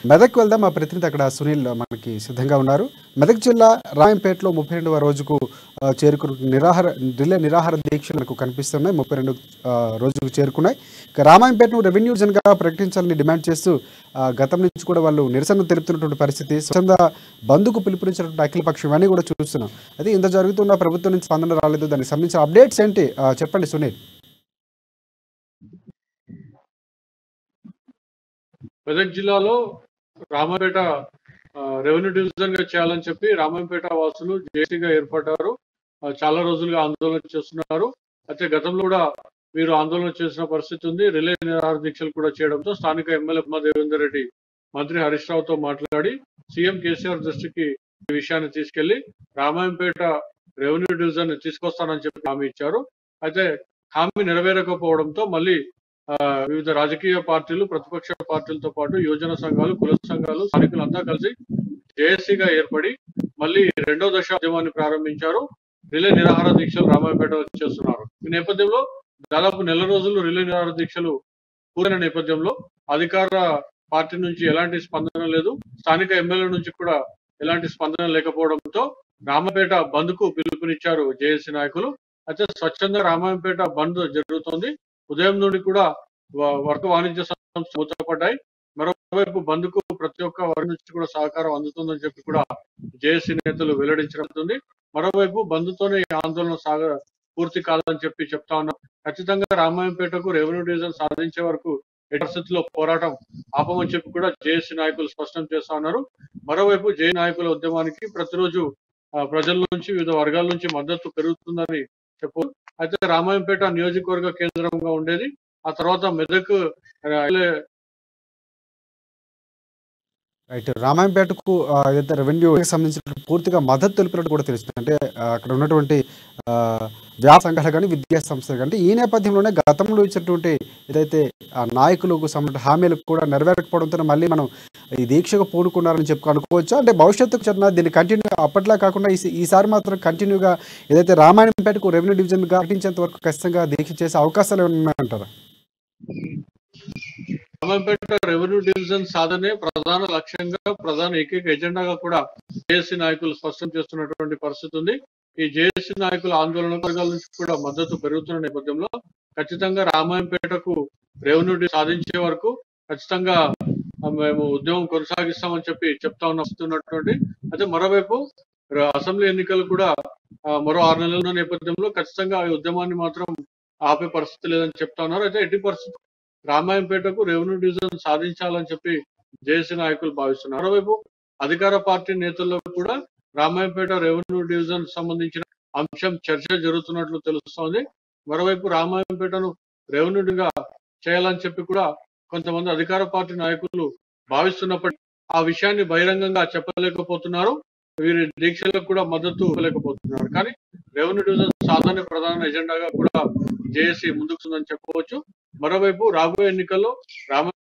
మెదక్ వెళ్దాం మా ప్రతినిధి అక్కడ సునీల్ మనకి సిద్ధంగా ఉన్నారు మెదక్ జిల్లా రాయంపేటలో ముప్పై రెండవ రోజుకు ఆ, చేరుకున్న నిరాహార రిలే నిరాహార దీక్షలు మనకు కనిపిస్తున్నాయి ముప్పై రెండు ఆ, రోజుకు చేరుకున్నాయి ఇక రామాయంపేటను రెవెన్యూ జన్గా ప్రకటించాలని డిమాండ్ చేస్తూ ఆ, గతం నుంచి కూడా వాళ్ళు నిరసన తెలుపుతున్నటువంటి పరిస్థితి స్వచ్ఛంద బంధుకు పిలుపునిచ్చినటువంటి అఖిల పక్షం ఇవన్నీ కూడా చూస్తున్నాం అయితే ఇంత జరుగుతున్న ప్రభుత్వం నుంచి స్పందన రాలేదు దానికి సంబంధించిన అప్డేట్స్ ఏంటి ఆ, చెప్పండి సునీల్ మెదక్ జిల్లాలో రామాపేట ఆ, రెవెన్యూ డివిజన్ గా చేయాలని చెప్పి రామాపేట వాసులు జేసీగా ఏర్పడ్డారు ఆ, చాలా రోజులుగా ఆందోళన చేస్తున్నారు అయితే గతంలో కూడా వీరు ఆందోళన చేసిన పరిస్థితి ఉంది రిలే నిరాహార దీక్షలు కూడా చేయడంతో స్థానిక ఎమ్మెల్యే ఉమా దేవేందర్ రెడ్డి మంత్రి హరీష్ రావుతో మాట్లాడి సీఎం కేసీఆర్ దృష్టికి ఈ విషయాన్ని తీసుకెళ్లి రామాయంపేట రెవెన్యూ డివిజన్ తీసుకొస్తానని చెప్పి హామీ ఇచ్చారు అయితే హామీ నెరవేరకపోవడంతో మళ్ళీ ఆ, వివిధ రాజకీయ పార్టీలు ప్రతిపక్ష పార్టీలతో పాటు యువజన సంఘాలు కుల సంఘాలు స్థానికులంతా కలిసి జేఏసీగా ఏర్పడి మళ్ళీ రెండో దశ ఉద్యమాన్ని ప్రారంభించారు రిలే నిరాహార దీక్షలు రామాయపేట చేస్తున్నారు ఈ నేపథ్యంలో దాదాపు నెల రోజులు రిలే నిరాహార దీక్షలు పూరైన నేపథ్యంలో అధికార పార్టీ నుంచి ఎలాంటి స్పందన లేదు స్థానిక ఎమ్మెల్యే నుంచి కూడా ఎలాంటి స్పందన లేకపోవడంతో రామపేట బంద్ కు పిలుపునిచ్చారు జేఏసీ నాయకులు అయితే స్వచ్ఛంద రామాయంపేట బంద్ జరుగుతోంది ఉదయం నుండి కూడా వ- వర్గ వాణిజ్య సంస్థలు మూతపడ్డాయి మరోవైపు బంద్ కు ప్రతి ఒక్క వారి నుంచి కూడా సహకారం అందుతుందని చెప్పి కూడా జేఏసీ నేతలు వెల్లడించడం మరోవైపు బంద్తోనే ఈ ఆందోళన సాగ పూర్తి కాదని చెప్పి చెప్తా ఉన్నాం ఖచ్చితంగా రామాయంపేటకు రెవెన్యూ డివిజన్ సాధించే వరకు ఎట్టి పరిస్థితుల్లో పోరాటం ఆపమని చెప్పి కూడా జేఏసీ నాయకులు స్పష్టం చేస్తా ఉన్నారు మరోవైపు జే నాయకుల ఉద్యమానికి ప్రతిరోజు ఆ, ప్రజల నుంచి వివిధ వర్గాల నుంచి మద్దతు పెరుగుతుందని చెప్పు అయితే రామాయంపేట నియోజకవర్గ కేంద్రంగా ఉండేది ఆ తర్వాత మెదక్ ఆ, రైట్ రామాయంపేటకు ఆ, ఏదైతే రెవెన్యూ సంబంధించిన పూర్తిగా మద్దతు తెలిపినట్టు కూడా తెలుస్తుంది అంటే ఆ, అక్కడ ఉన్నటువంటి ఆ, వ్యాపార సంఘాలు కానీ విద్యా సంస్థలు కానీ ఈ నేపథ్యంలోనే గతంలో ఇచ్చినటువంటి ఏదైతే ఆ నాయకులకు సంబంధించిన హామీలకు కూడా నెరవేరకపోవడంతో మళ్ళీ మనం ఈ దీక్షకు పూనుకున్నారని చెప్పి అనుకోవచ్చా అంటే భవిష్యత్తుకు చెందిన దీన్ని కంటిన్యూ అప్పట్లా కాకుండా ఈ ఈసారి మాత్రం కంటిన్యూగా ఏదైతే రామాయణపేటకు రెవెన్యూ డివిజన్ ప్రకటించేంత వరకు ఖచ్చితంగా దీక్ష చేసే అవకాశాలు ఏమైనా ఉన్నాయంటారా రామాయంపేట రెవెన్యూ డివిజన్ సాధనే ప్రధాన లక్ష్యంగా ప్రధాన ఏకైక ఎజెండాగా కూడా జేఏసీ నాయకులు స్పష్టం చేస్తున్నటువంటి పరిస్థితి ఉంది ఈ జేఏసీ నాయకుల ఆందోళన వర్గాల నుంచి కూడా మద్దతు పెరుగుతున్న నేపథ్యంలో ఖచ్చితంగా రామాయంపేటకు రెవెన్యూ డి- సాధించే వరకు ఖచ్చితంగా ఆ, మేము ఉద్యమం కొనసాగిస్తామని చెప్పి చెప్తా ఉన్న వస్తున్నటువంటి అయితే మరోవైపు ర- అసెంబ్లీ ఎన్నికలు కూడా ఆ, మరో ఆరు నెలల ఉన్న నేపథ్యంలో ఖచ్చితంగా ఈ ఉద్యమాన్ని మాత్రం ఆపే పరిస్థితి లేదని చెప్తా ఉన్నారు అయితే ఎట్టి పరిస్థితి రామాయంపేటకు రెవెన్యూ డివిజన్ సాధించాలని చెప్పి జేఏసీ నాయకులు భావిస్తున్నారు మరోవైపు అధికార పార్టీ నేతల్లో కూడా రామాయంపేట రెవెన్యూ డివిజన్ సంబంధించిన అంశం చర్చ జరుగుతున్నట్లు తెలుస్తోంది మరోవైపు రామాయంపేటను రెవెన్యూగా చేయాలని చెప్పి కూడా కొంతమంది అధికార పార్టీ నాయకులు భావిస్తున్నప్పటికీ ఆ విషయాన్ని బహిరంగంగా చెప్పలేకపోతున్నారు వీరి దీక్షలకు కూడా మద్దతు ఇవ్వలేకపోతున్నారు కానీ రెవెన్యూ డివిజన్ సాధన ప్రధాన ఎజెండాగా కూడా జేఏసీ ముందుకు ఉందని చెప్పవచ్చు మరోవైపు రాబోయే ఎన్నికల్లో రామ